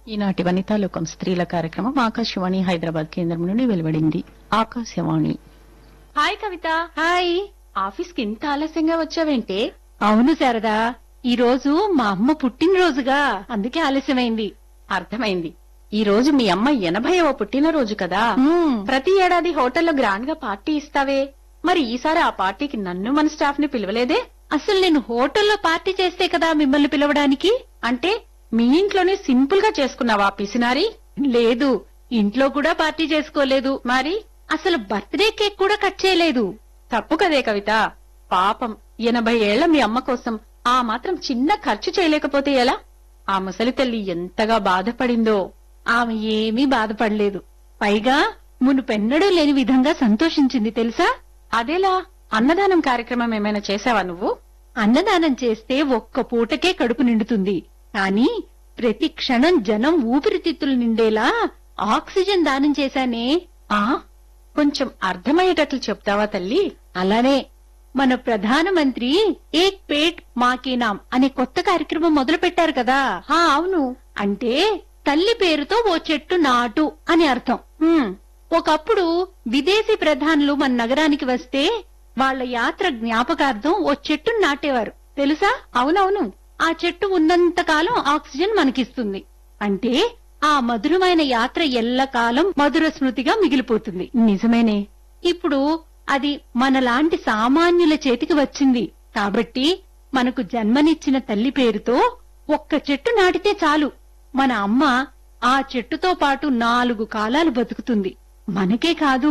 ఈనాటి వనితాలోకం స్త్రీల కార్యక్రమం ఆకాశవాణి హైదరాబాద్ కేంద్రం నుండి వెలువడింది Akashvani hi Kavitha hi office కి ఇంత ఆలస్యంగా వచ్చావేంటే అవును శారదా ఈ రోజు మా అమ్మ పుట్టినరోజుగా అందుకే ఆలస్యమైంది అర్థమైంది ఈ రోజు మీ అమ్మ ఎనభైవ పుట్టినరోజు కదా మ్మ్. ప్రతి ఏడాది హోటల్లో గ్రాండ్ గా పార్టీ ఇస్తావే మరి ఈసారి ఆ పార్టీకి నన్ను మన స్టాఫ్ ని పిలవలేదే అసలు నేను హోటల్లో పార్టీ చేస్తే కదా మిమ్మల్ని పిలవడానికి అంటే మీ ఇంట్లోనే సింపుల్ గా చేసుకున్నావా పిసినారి లేదు ఇంట్లో కూడా పార్టీ చేసుకోలేదు మరి అసలు బర్త్డే కేక్ కూడా కట్ చేయలేదు తప్పు కదే కవిత పాపం ఎనభై ఏళ్ల మీ అమ్మ కోసం ఆ మాత్రం చిన్న ఖర్చు చేయలేకపోతే ఎలా ఆ ముసలి తల్లి ఎంతగా బాధపడిందో ఆమె ఏమీ బాధపడలేదు పైగా మునుపెన్నడూ లేని విధంగా సంతోషించింది తెలుసా అదేలా అన్నదానం కార్యక్రమం ఏమైనా చేసావా నువ్వు అన్నదానం చేస్తే ఒక్క పూటకే కడుపు నిండుతుంది కానీ ప్రతి క్షణం జనం ఊపిరితిత్తులు నిండేలా ఆక్సిజన్ దానం చేశానే ఆ కొంచెం అర్థమయ్యేటట్లు చెప్తావా తల్లి అలానే మన ప్రధానమంత్రి ఏక్ పేట్ మాకే నామ్ అనే కొత్త కార్యక్రమం మొదలు పెట్టారు కదా హా అవును అంటే తల్లి పేరుతో ఓ చెట్టు నాటు అని అర్థం హ్మ్, ఒకప్పుడు విదేశీ ప్రధానులు మన నగరానికి వస్తే వాళ్ళ యాత్ర జ్ఞాపకార్థం ఓ చెట్టును నాటేవారు తెలుసా అవునవును ఆ చెట్టు ఉన్నంత కాలం ఆక్సిజన్ మనకిస్తుంది అంటే ఆ మధురమైన యాత్ర ఎల్లకాలం మధుర స్మృతిగా మిగిలిపోతుంది నిజమేనే ఇప్పుడు అది మనలాంటి సామాన్యుల చేతికి వచ్చింది కాబట్టి మనకు జన్మనిచ్చిన తల్లి పేరుతో ఒక్క చెట్టు నాటితే చాలు మన అమ్మ ఆ చెట్టుతో పాటు నాలుగు కాలాలు బతుకుతుంది మనకే కాదు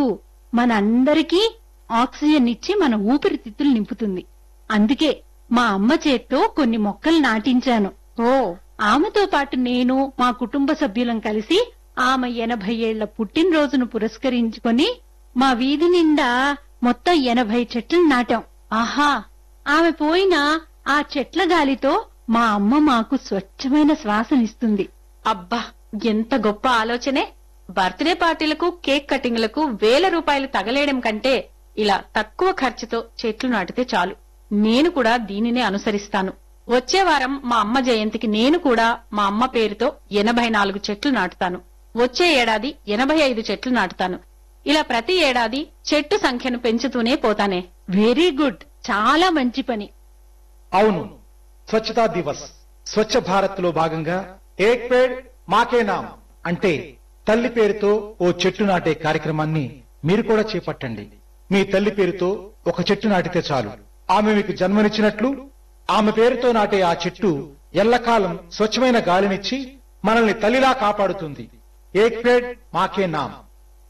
మనందరికీ ఆక్సిజన్ ఇచ్చి మన ఊపిరితిత్తులు నింపుతుంది అందుకే మా అమ్మ చేత్తో కొన్ని మొక్కలు నాటించాను ఓ ఆమెతో పాటు నేను మా కుటుంబ సభ్యులం కలిసి ఆమె ఎనభై ఏళ్ల పుట్టినరోజును పురస్కరించుకొని మా వీధి నిండా మొత్తం ఎనభై చెట్లు నాటాం ఆహా ఆమె పోయిన ఆ చెట్ల గాలితో మా అమ్మ మాకు స్వచ్ఛమైన శ్వాసనిస్తుంది అబ్బా ఎంత గొప్ప ఆలోచనే బర్త్డే పార్టీలకు కేక్ కటింగ్లకు వేల రూపాయలు తగలేయడం కంటే ఇలా తక్కువ ఖర్చుతో చెట్లు నాటితే చాలు నేను కూడా దీనినే అనుసరిస్తాను వచ్చే వారం మా అమ్మ జయంతికి నేను కూడా మా అమ్మ పేరుతో ఎనభై నాలుగు చెట్లు నాటుతాను వచ్చే ఏడాది ఎనభై ఐదు చెట్లు నాటుతాను ఇలా ప్రతి ఏడాది చెట్టు సంఖ్యను పెంచుతూనే పోతానే వెరీ గుడ్ చాలా మంచి పని అవును స్వచ్ఛతా దివస్ స్వచ్ఛ భారత్ లో భాగంగా ఏక్ పేడ్ మాకే నామ్ అంటే తల్లి పేరుతో ఓ చెట్టు నాటే కార్యక్రమాన్ని మీరు కూడా చేపట్టండి మీ తల్లి పేరుతో ఒక చెట్టు నాటితే చాలు ఆమె మీకు జన్మనిచ్చినట్లు ఆమె పేరుతో నాటే ఆ చెట్టు ఎల్లకాలం స్వచ్ఛమైన గాలినిచ్చి మనల్ని తల్లిలా కాపాడుతుంది ఏక్ పేడ్ మాకే నామ్